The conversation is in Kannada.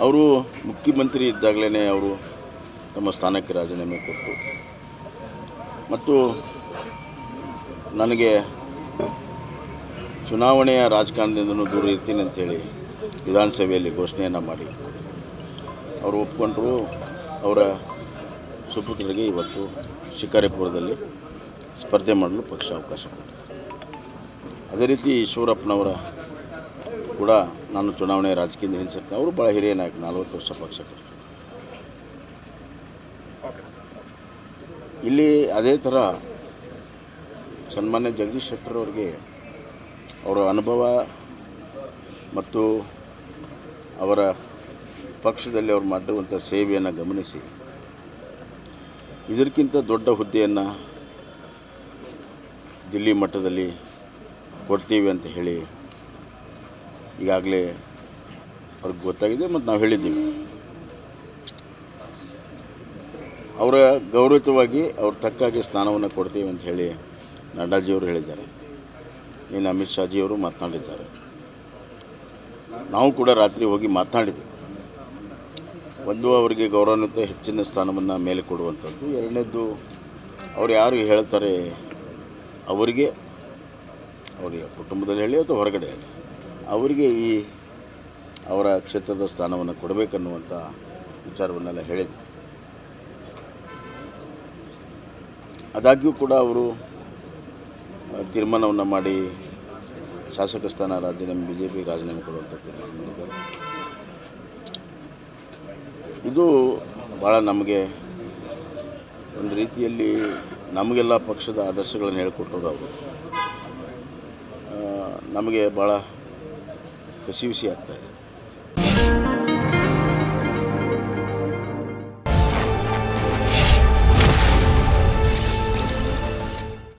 ಅವರು ಮುಖ್ಯಮಂತ್ರಿ ಇದ್ದಾಗಲೇ ಅವರು ತಮ್ಮ ಸ್ಥಾನಕ್ಕೆ ರಾಜೀನಾಮೆ ಕೊಟ್ಟು ಮತ್ತು ನನಗೆ ಚುನಾವಣೆಯ ರಾಜಕಾರಣದಿಂದನೂ ದೂರ ಇರ್ತೀನಿ ಅಂಥೇಳಿ ವಿಧಾನಸಭೆಯಲ್ಲಿ ಘೋಷಣೆಯನ್ನು ಮಾಡಿ ಅವರು ಒಪ್ಕೊಂಡ್ರು ಅವರ ಸುಪುತ್ರರಿಗೆ ಇವತ್ತು ಶಿಕಾರಿಪುರದಲ್ಲಿ ಸ್ಪರ್ಧೆ ಮಾಡಲು ಪಕ್ಷ ಅವಕಾಶ ಕೊಟ್ಟಿದೆ ಅದೇ ರೀತಿ ಈಶ್ವರಪ್ಪನವರ ಕೂಡ ನಾನು ಚುನಾವಣೆ ರಾಜಕೀಯದಿಂದ ಹಿಂಸಕ್ಕೆ ಅವರು ಭಾಳ ಹಿರಿಯ ನಾಯಕ ನಲವತ್ತು ವರ್ಷ ಪಕ್ಷ ಕಟ್ಟಿದ್ರು. ಇಲ್ಲಿ ಅದೇ ಥರ ಸನ್ಮಾನ್ಯ ಜಗದೀಶ್ ಶೆಟ್ಟರ್ ಅವರಿಗೆ ಅವರ ಅನುಭವ ಮತ್ತು ಅವರ ಪಕ್ಷದಲ್ಲಿ ಅವ್ರು ಮಾಡಿರುವಂಥ ಸೇವೆಯನ್ನು ಗಮನಿಸಿ ಇದಕ್ಕಿಂತ ದೊಡ್ಡ ಹುದ್ದೆಯನ್ನು ದಿಲ್ಲಿ ಮಟ್ಟದಲ್ಲಿ ಕೊಡ್ತೀವಿ ಅಂತ ಹೇಳಿ ಈಗಾಗಲೇ ಅವ್ರಿಗೆ ಗೊತ್ತಾಗಿದೆ ಮತ್ತು ನಾವು ಹೇಳಿದ್ದೀವಿ ಅವರ ಗೌರವಿತವಾಗಿ ಅವ್ರ ತಕ್ಕಾಗಿ ಸ್ಥಾನವನ್ನು ಕೊಡ್ತೀವಿ ಅಂತ ಹೇಳಿ ನಡ್ಡಾಜಿಯವರು ಹೇಳಿದ್ದಾರೆ ಇನ್ನು ಅಮಿತ್ ಶಾಜಿಯವರು ಮಾತನಾಡಿದ್ದಾರೆ ನಾವು ಕೂಡ ರಾತ್ರಿ ಹೋಗಿ ಮಾತನಾಡಿದ್ವಿ ಒಂದು ಅವರಿಗೆ ಗೌರವಾನ್ವಿತ ಹೆಚ್ಚಿನ ಸ್ಥಾನವನ್ನು ಮೇಲೆ ಕೊಡುವಂಥದ್ದು ಎರಡನೇದ್ದು ಅವ್ರು ಯಾರು ಹೇಳ್ತಾರೆ ಅವರಿಗೆ ಅವರಿಗೆ ಕುಟುಂಬದಲ್ಲಿ ಹೇಳಿ ಅಥವಾ ಹೊರಗಡೆ ಹೇಳಿ ಅವರಿಗೆ ಈ ಅವರ ಕ್ಷೇತ್ರದ ಸ್ಥಾನವನ್ನು ಕೊಡಬೇಕನ್ನುವಂಥ ವಿಚಾರವನ್ನೆಲ್ಲ ಹೇಳಿದ್ರು ಆದಾಗ್ಯೂ ಕೂಡ ಅವರು ಆ, ತೀರ್ಮಾನವನ್ನು ಮಾಡಿ ಶಾಸಕ ಸ್ಥಾನ ರಾಜೀನಾಮೆ ಬಿ ಜೆ ಪಿ ರಾಜೀನಾಮೆ ಕೊಡುವಂಥ ತೀರ್ಮಾನ ಮಾಡಿದ್ದಾರೆ ಇದು ಭಾಳ ನಮಗೆ ಒಂದು ರೀತಿಯಲ್ಲಿ ನಮಗೆಲ್ಲ ಪಕ್ಷದ ಆದರ್ಶಗಳನ್ನು ಹೇಳಿಕೊಟ್ಟರು ಅವರು ಆ, ನಮಗೆ ಭಾಳ ಕಸಿವಿಸಿ ಆಗ್ತಾಯಿದೆ